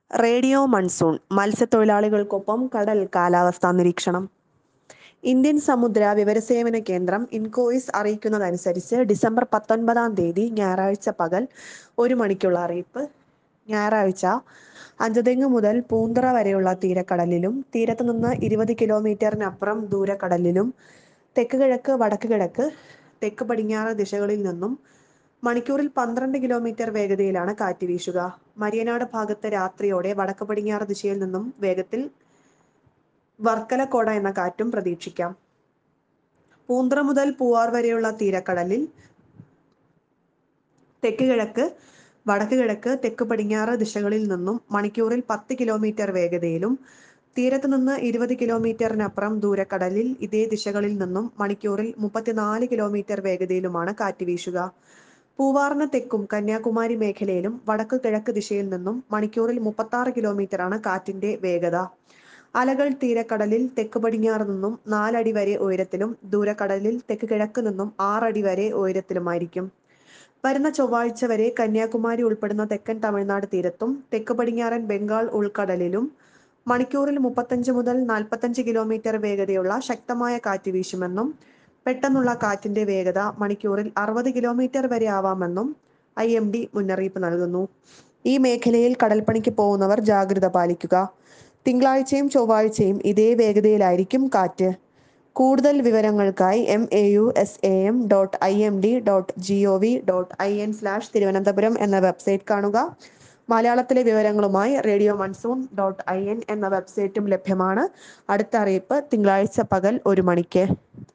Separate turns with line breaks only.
radio monsoon മത്സ്യത്തൊഴിലാളികൾക്കൊപ്പം കടൽ കാലാവസ്ഥാ നിരീക്ഷണം ഇന്ത്യൻ സമുദ്ര വിവരസേവന കേന്ദ്രം ഇൻകോയിസ് അറിയിക്കുന്നതനുസരിച്ച് ഡിസംബർ പത്തൊൻപതാം തീയതി ഞായറാഴ്ച പകൽ ഒരു മണിക്കുള്ള അറിയിപ്പ് ഞായറാഴ്ച അഞ്ചുതെങ്ങ് മുതൽ പൂന്തറ വരെയുള്ള തീരക്കടലിലും തീരത്ത് നിന്ന് ഇരുപത് കിലോമീറ്ററിനപ്പുറം ദൂരക്കടലിലും തെക്ക് കിഴക്ക് വടക്ക് കിഴക്ക് തെക്ക് പടിഞ്ഞാറ് ദിശകളിൽ നിന്നും മണിക്കൂറിൽ പന്ത്രണ്ട് കിലോമീറ്റർ വേഗതയിലാണ് കാറ്റ് വീശുക മരിയനാട് ഭാഗത്ത് രാത്രിയോടെ വടക്ക് പടിഞ്ഞാറ് ദിശയിൽ നിന്നും വേഗത്തിൽ വർക്കലക്കോട എന്ന കാറ്റും പ്രതീക്ഷിക്കാം പൂന്തറ മുതൽ പൂവാർ വരെയുള്ള തീരക്കടലിൽ തെക്ക് കിഴക്ക് വടക്ക് കിഴക്ക് തെക്ക് പടിഞ്ഞാറ് ദിശകളിൽ നിന്നും മണിക്കൂറിൽ പത്ത് കിലോമീറ്റർ വേഗതയിലും തീരത്ത് നിന്ന് ഇരുപത് കിലോമീറ്ററിനപ്പുറം ദൂരക്കടലിൽ ഇതേ ദിശകളിൽ നിന്നും മണിക്കൂറിൽ മുപ്പത്തിനാല് കിലോമീറ്റർ വേഗതയിലുമാണ് കാറ്റ് വീശുക പൂവാറിന് തെക്കും കന്യാകുമാരി മേഖലയിലും വടക്ക് കിഴക്ക് ദിശയിൽ നിന്നും മണിക്കൂറിൽ മുപ്പത്തി കിലോമീറ്ററാണ് കാറ്റിന്റെ വേഗത അലകൾ തീരക്കടലിൽ തെക്ക് പടിഞ്ഞാറ് നിന്നും നാലടി വരെ ഉയരത്തിലും ദൂരക്കടലിൽ തെക്ക് കിഴക്ക് നിന്നും ആറടി വരെ ഉയരത്തിലുമായിരിക്കും വരുന്ന ചൊവ്വാഴ്ച വരെ കന്യാകുമാരി ഉൾപ്പെടുന്ന തെക്കൻ തമിഴ്നാട് തീരത്തും തെക്ക് പടിഞ്ഞാറൻ ബംഗാൾ ഉൾക്കടലിലും മണിക്കൂറിൽ മുപ്പത്തഞ്ച് മുതൽ നാൽപ്പത്തഞ്ച് കിലോമീറ്റർ വേഗതയുള്ള ശക്തമായ കാറ്റ് വീശുമെന്നും പെട്ടെന്നുള്ള കാറ്റിന്റെ വേഗത മണിക്കൂറിൽ അറുപത് കിലോമീറ്റർ വരെ ആവാമെന്നും ഐ എം ഡി മുന്നറിയിപ്പ് നൽകുന്നു ഈ മേഖലയിൽ കടൽപ്പണിക്ക് പോകുന്നവർ ജാഗ്രത പാലിക്കുക തിങ്കളാഴ്ചയും ചൊവ്വാഴ്ചയും ഇതേ വേഗതയിലായിരിക്കും കാറ്റ് കൂടുതൽ വിവരങ്ങൾക്കായി M A U S A M dot I M D dot G O V dot I N slash Thiruvananthapuram എന്ന വെബ്സൈറ്റ് കാണുക മലയാളത്തിലെ വിവരങ്ങളുമായി radio monsoon dot I N എന്ന വെബ്സൈറ്റും ലഭ്യമാണ് അടുത്ത അറിയിപ്പ് തിങ്കളാഴ്ച പകൽ ഒരു മണിക്ക്